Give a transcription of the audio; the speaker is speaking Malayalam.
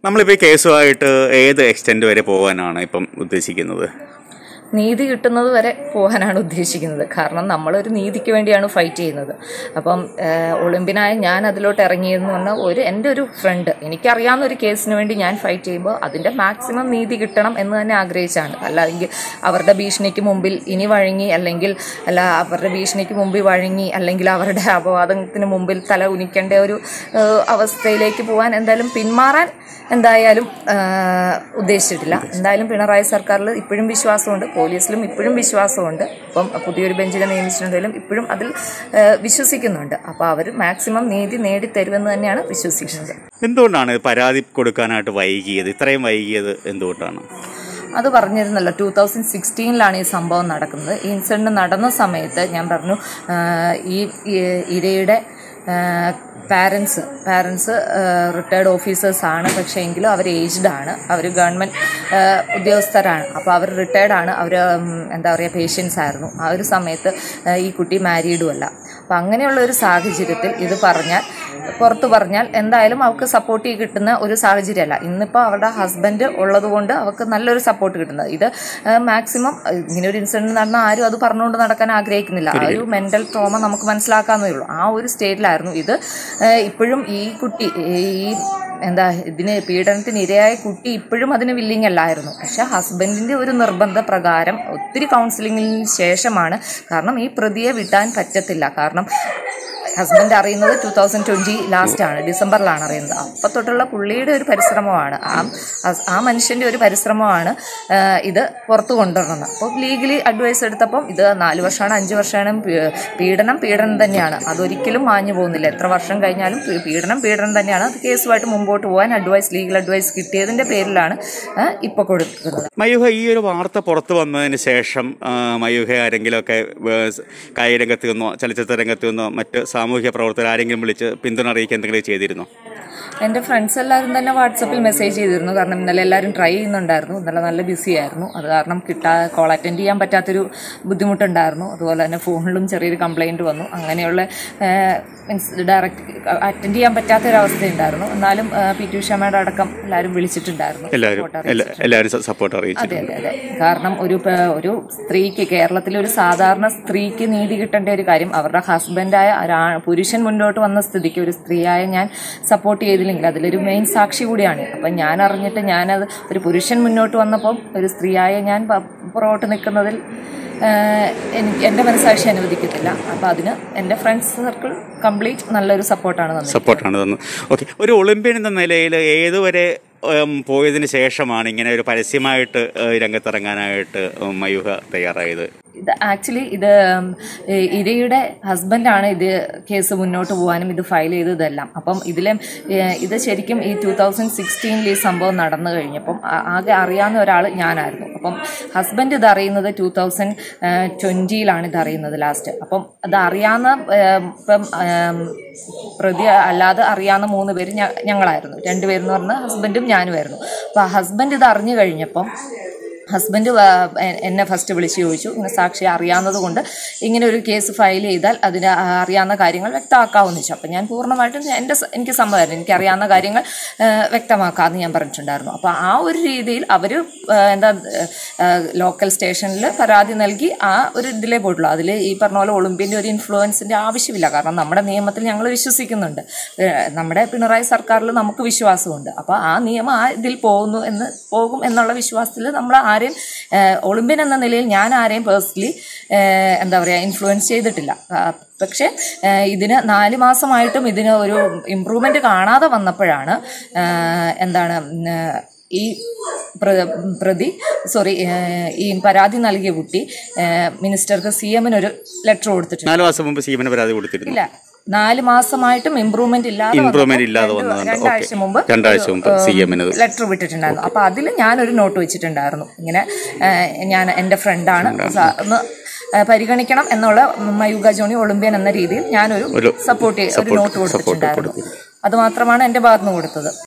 നമ്മളിപ്പോൾ ഈ കേസുമായിട്ട് ഏത് എക്സ്റ്റെൻഡ് വരെ പോകാനാണ് ഇപ്പം ഉദ്ദേശിക്കുന്നത് നീതി കിട്ടുന്നത് വരെ പോകാനാണ് ഉദ്ദേശിക്കുന്നത് കാരണം നമ്മളൊരു നീതിക്ക് വേണ്ടിയാണ് ഫൈറ്റ് ചെയ്യുന്നത് അപ്പം ഏഹ്, ഒളിമ്പ്യനായ ഞാൻ അതിലോട്ട് ഇറങ്ങിയെന്ന് പറഞ്ഞാൽ ഒരു എൻ്റെ ഒരു ഫ്രണ്ട് എനിക്കറിയാവുന്ന ഒരു കേസിന് വേണ്ടി ഞാൻ ഫൈറ്റ് ചെയ്യുമ്പോൾ അതിൻ്റെ മാക്സിമം നീതി കിട്ടണം എന്ന് തന്നെ ആഗ്രഹിച്ചാണ് അല്ലെങ്കിൽ അവരുടെ ഭീഷണിക്ക് മുമ്പിൽ ഇനി വഴങ്ങി അല്ലെങ്കിൽ അല്ല അവരുടെ ഭീഷണിക്ക് മുമ്പിൽ വഴങ്ങി അല്ലെങ്കിൽ അവരുടെ അപവാദത്തിന് മുമ്പിൽ തല ഉനിക്കേണ്ട ഒരു ഏഹ്, അവസ്ഥയിലേക്ക് പോകാൻ എന്തായാലും പിന്മാറാൻ എന്തായാലും ഏഹ്, ഉദ്ദേശിച്ചിട്ടില്ല എന്തായാലും പിണറായി സർക്കാരിൽ ഇപ്പോഴും വിശ്വാസമുണ്ട് പോലീസിലും ഇപ്പോഴും വിശ്വാസമുണ്ട് അപ്പം പുതിയൊരു ബെഞ്ചിനെ നിയമിച്ചിട്ടുണ്ടെങ്കിലും ഇപ്പോഴും അതിൽ ഏഹ്, വിശ്വസിക്കുന്നുണ്ട് അപ്പോൾ അവർ മാക്സിമം നീതി നേടിത്തരുമെന്ന് തന്നെയാണ് വിശ്വസിക്കുന്നത് എന്തുകൊണ്ടാണ് പരാതി കൊടുക്കാനായിട്ട് വൈകിയത് ഇത്രയും വൈകിയത് എന്തുകൊണ്ടാണ് അത് പറഞ്ഞിരുന്നല്ലോ ടൂ തൗസൻഡ് സിക്സ്റ്റീനിലാണ് ഈ സംഭവം നടക്കുന്നത് ഈ ഇൻസിഡൻറ്റ് നടന്ന സമയത്ത് ഞാൻ പറഞ്ഞു ആഹ്, ഈ ഈ ഇരയുടെ പാരൻസ് പാരൻസ് റിട്ടയർഡ് ഓഫീസേഴ്സ് ആണ് പക്ഷേ എങ്കിലും അവർ ഏജ്ഡ് ആണ് അവർ ഗവൺമെൻറ് ഉദ്യോഗസ്ഥരാണ് അപ്പോൾ അവർ റിട്ടയർഡ് ആണ് അവർ എന്താ പറയുക പേഷ്യൻസ് ആയിരുന്നു ആ ഒരു സമയത്ത് ആഹ്, ഈ കുട്ടി മാരീഡും അല്ല അപ്പം അങ്ങനെയുള്ള ഒരു സാഹചര്യത്തിൽ ഇത് പറഞ്ഞാൽ പുറത്ത് പറഞ്ഞാൽ എന്തായാലും അവർക്ക് സപ്പോർട്ട് കിട്ടുന്ന ഒരു സാഹചര്യമല്ല ഇന്നിപ്പോൾ അവരുടെ ഹസ്ബൻഡ് ഉള്ളതുകൊണ്ട് അവർക്ക് നല്ലൊരു സപ്പോർട്ട് കിട്ടുന്നത് ഇത് മാക്സിമം ഇങ്ങനെ ഒരു ഇൻസിഡന്റ് നടന്ന ആരും അത് പറഞ്ഞുകൊണ്ട് നടക്കാൻ ആഗ്രഹിക്കുന്നില്ല ആ ഒരു മെന്റൽ ട്രോമ നമുക്ക് മനസ്സിലാക്കാവുന്നതേ ഉള്ളൂ ആ ഒരു സ്റ്റേറ്റിലായിരുന്നു ഇത് ഏഹ് ഇപ്പോഴും ഈ കുട്ടി ഈ എന്താ ഇതിന് പീഡനത്തിന് ഇരയായ കുട്ടി ഇപ്പോഴും അതിന് വില്ലിങ് അല്ലായിരുന്നു പക്ഷെ ഹസ്ബൻഡിന്റെ ഒരു നിർബന്ധ പ്രകാരം ഒത്തിരി കൗൺസിലിങ്ങിന് ശേഷമാണ് കാരണം ഈ പ്രതിയെ വിട്ടാൻ പറ്റത്തില്ല കാരണം ഹസ്ബൻഡ് അറിയുന്നത് ടൂ തൗസൻഡ് ട്വൻറ്റി ലാസ്റ്റ് ആണ് ഡിസംബറിലാണ് അറിയുന്നത് അപ്പം തൊട്ടുള്ള പുള്ളിയുടെ ഒരു പരിശ്രമമാണ് ആ ഹസ്- ആ മനുഷ്യൻ്റെ ഒരു പരിശ്രമമാണ് ആ, ഇത് പുറത്തു കൊണ്ടുവരുന്നത് അപ്പോൾ ലീഗലി അഡ്വൈസ് എടുത്തപ്പം ഇത് നാല് വർഷമാണ് അഞ്ച് വർഷമാണ് പീ- പീഡനം പീഡനം തന്നെയാണ് അതൊരിക്കലും മാഞ്ഞു പോകുന്നില്ല എത്ര വർഷം കഴിഞ്ഞാലും പീ- പീഡനം പീഡനം തന്നെയാണ് അത് കേസുമായിട്ട് മുമ്പോട്ട് പോകാൻ അഡ്വൈസ് ലീഗൽ അഡ്വൈസ് കിട്ടിയതിൻ്റെ പേരിലാണ് ഇപ്പോൾ കൊടുക്കുന്നത് മയൂഹ ഈ ഒരു വാർത്ത പുറത്തു വന്നതിന് ശേഷം ആ, മയൂഹ ആരെങ്കിലുമൊക്കെ ഏഹ്, കായിക രംഗത്ത് നിന്നോ ചലച്ചിത്ര രംഗത്ത് നിന്നോ മറ്റ് സാമൂഹ്യ പ്രവർത്തകർ ആരെങ്കിലും വിളിച്ച് പിന്തുണ അറിയിക്കുക എന്തെങ്കിലും ചെയ്തിരുന്നോ എൻ്റെ ഫ്രണ്ട്സ് എല്ലാവരും തന്നെ വാട്സപ്പിൽ മെസ്സേജ് ചെയ്തിരുന്നു കാരണം ഇന്നലെ എല്ലാവരും ട്രൈ ചെയ്യുന്നുണ്ടായിരുന്നു ഇന്നലെ നല്ല ബിസി ആയിരുന്നു അത് കാരണം കിട്ടാ കോൾ അറ്റൻഡ് ചെയ്യാൻ പറ്റാത്തൊരു ബുദ്ധിമുട്ടുണ്ടായിരുന്നു അതുപോലെ തന്നെ ഫോണിലും ചെറിയൊരു കംപ്ലൈൻറ്റ് വന്നു അങ്ങനെയുള്ള മീൻസ് ഡയറക്റ്റ് അറ്റൻഡ് ചെയ്യാൻ പറ്റാത്തൊരവസ്ഥ ഉണ്ടായിരുന്നു എന്നാലും ആ, പി ടി ഉഷാമ്മയുടെ അടക്കം എല്ലാവരും വിളിച്ചിട്ടുണ്ടായിരുന്നു എല്ലാവരും Support എല്ലാ- എല്ലാവരും സപ്പോർട്ട് അറിയിച്ചു അതെ അതെ അതെ കാരണം ഒരു പ- ഒരു സ്ത്രീക്ക് കേരളത്തിലെ ഒരു സാധാരണ സ്ത്രീക്ക് നീതി കിട്ടേണ്ട ഒരു കാര്യം അവരുടെ ഹസ്ബൻഡായ ഒരാ- പുരുഷൻ മുന്നോട്ട് വന്ന സ്ഥിതിക്ക് ഒരു സ്ത്രീയായ ഞാൻ സപ്പോർട്ട് ചെയ്തില്ലെങ്കിൽ അതിലൊരു മെയിൻ സാക്ഷി കൂടിയാണ് അപ്പം ഞാൻ അറിഞ്ഞിട്ട് ഞാനത് ഒരു പുരുഷൻ മുന്നോട്ട് വന്നപ്പം ഒരു സ്ത്രീയായ ഞാൻ പ- പുറകോട്ട് നിൽക്കുന്നതിൽ ഏഹ്, എനിക്ക് എൻ്റെ മനസ്സാക്ഷി അനുവദിക്കത്തില്ല അപ്പം അതിന് എൻ്റെ ഫ്രണ്ട്സ് സർക്കിൾ കംപ്ലീറ്റ് നല്ലൊരു സപ്പോർട്ടാണ് തന്നത് സപ്പോർട്ടാണ് തന്നത് ഓക്കെ ഒരു ഒളിമ്പ്യൻ എന്ന നിലയിൽ ഏതുവരെ ഉം, പോയതിന് ശേഷമാണ് ഇങ്ങനെ ഒരു പരസ്യമായിട്ട് ഏഹ്, രംഗത്തിറങ്ങാനായിട്ട് ഉം, മയൂഹ തയ്യാറായത് ഇത് ആക്ച്വലി ഇത് ഉം, ഈ ഇരയുടെ ഹസ്ബൻഡാണ് ഇത് കേസ് മുന്നോട്ട് പോകാനും ഇത് ഫയൽ ചെയ്തതെല്ലാം അപ്പം ഇതിലെ ഏഹ്, ഇത് ശരിക്കും ഈ ടൂ തൗസൻഡ് സിക്സ്റ്റീനിൽ ഈ സംഭവം നടന്നു കഴിഞ്ഞപ്പം ആ- ആകെ അറിയാവുന്ന ഒരാൾ ഞാനായിരുന്നു അപ്പം ഹസ്ബൻഡ് ഇത് അറിയുന്നത് ടൂ തൗസൻഡ് ട്വൻറ്റിയിലാണ് ഇത് അറിയുന്നത് ലാസ്റ്റ് അപ്പം അത് അറിയാവുന്ന ഏഹ്, ഇപ്പം ഏഹ്, പ്രതി അല്ലാതെ അറിയാവുന്ന മൂന്ന് പേര് ഞ- ഞങ്ങളായിരുന്നു രണ്ടുപേരെന്ന് പറഞ്ഞാൽ ഹസ്ബൻഡും ഞാനുമായിരുന്നു അപ്പോൾ ആ ഹസ്ബൻഡ് ഇത് അറിഞ്ഞു കഴിഞ്ഞപ്പം ഹസ്ബൻഡ് വ- എ- എന്നെ ഫസ്റ്റ് വിളിച്ച് ചോദിച്ചു ഇങ്ങനെ സാക്ഷി അറിയാവുന്നത് കൊണ്ട് ഇങ്ങനെ ഒരു കേസ് ഫയൽ ചെയ്താൽ അതിന് ആ- അറിയാവുന്ന കാര്യങ്ങൾ വ്യക്തമാക്കാമെന്ന് വെച്ചു അപ്പം ഞാൻ പൂർണ്ണമായിട്ടും എൻ്റെ സ- എനിക്ക് സമ്മതമായിരുന്നു എനിക്ക് അറിയാവുന്ന കാര്യങ്ങൾ ആ, വ്യക്തമാക്കാമെന്ന് ഞാൻ പറഞ്ഞിട്ടുണ്ടായിരുന്നു അപ്പോൾ ആ ഒരു രീതിയിൽ അവർ എന്താ ലോക്കൽ സ്റ്റേഷനിൽ പരാതി നൽകി ആ ഒരു ഇതിലേ പോയിട്ടുള്ളൂ അതിൽ ഈ പറഞ്ഞ പോലെ ഒളിമ്പ്യൻ്റെ ഒരു ഇൻഫ്ലുവൻസിൻ്റെ ആവശ്യമില്ല കാരണം നമ്മുടെ നിയമത്തിൽ ഞങ്ങൾ വിശ്വസിക്കുന്നുണ്ട് ഏ, നമ്മുടെ പിണറായി സർക്കാരിൽ നമുക്ക് വിശ്വാസമുണ്ട് അപ്പോൾ ആ നിയമം ആ ഇതിൽ പോകുന്നു എന്ന് പോകും എന്നുള്ള വിശ്വാസത്തിൽ നമ്മൾ ആരെയും ഏ, ഒളിമ്പ്യൻ എന്ന നിലയിൽ ഞാൻ ആരെയും പേഴ്സണലി എന്താ പറയുക ഇൻഫ്ലുവൻസ് ചെയ്തിട്ടില്ല ആ, പക്ഷേ ഏ, ഇതിന് നാല് മാസമായിട്ടും ഇതിന് ഒരു ഇമ്പ്രൂവ്മെൻറ്റ് കാണാതെ വന്നപ്പോഴാണ് ഏ, എന്താണ് ഉം, ഏ, ഈ പ്ര- പ്രതി സോറി ഈ പരാതി നൽകിയ കുട്ടി ഏ, മിനിസ്റ്റർക്ക് സി എമ്മിനൊരു ലെറ്റർ കൊടുത്തിട്ടുണ്ട് നാല് മാസം മുമ്പ് സീമന് പരാതി കൊടുത്തിരുന്നു ഇല്ല നാല് മാസമായിട്ടും ഇമ്പ്രൂവ്മെന്റ് ഇല്ലാതെ ഇംപ്രൂവ്മെന്റ് വന്നപ്പോൾ ഇല്ലാതെ രണ്ട് വന്നതുകൊണ്ട് രണ്ടാഴ്ച ഓക്കെ മുമ്പ് രണ്ടാഴ്ച മുമ്പ് സി എമ്മിനത് ലെറ്റർ വിട്ടിട്ടുണ്ടായിരുന്നു അപ്പൊ അതിൽ ഞാനൊരു നോട്ട് വെച്ചിട്ടുണ്ടായിരുന്നു ഇങ്ങനെ ഏഹ്, ഞാൻ എൻ്റെ ഫ്രണ്ടാണ് ഒന്ന് ഏഹ്, പരിഗണിക്കണം എന്നുള്ള മയൂക ജോണി ഒളിമ്പ്യൻ എന്ന രീതിയിൽ ഞാനൊരു ഒരു സപ്പോർട്ട് ഒരു support- നോട്ട് support കൊടുത്തിട്ടുണ്ടായിരുന്നു അത് മാത്രമാണ് എൻ്റെ ഭാഗത്തുനിന്ന് കൊടുത്തത്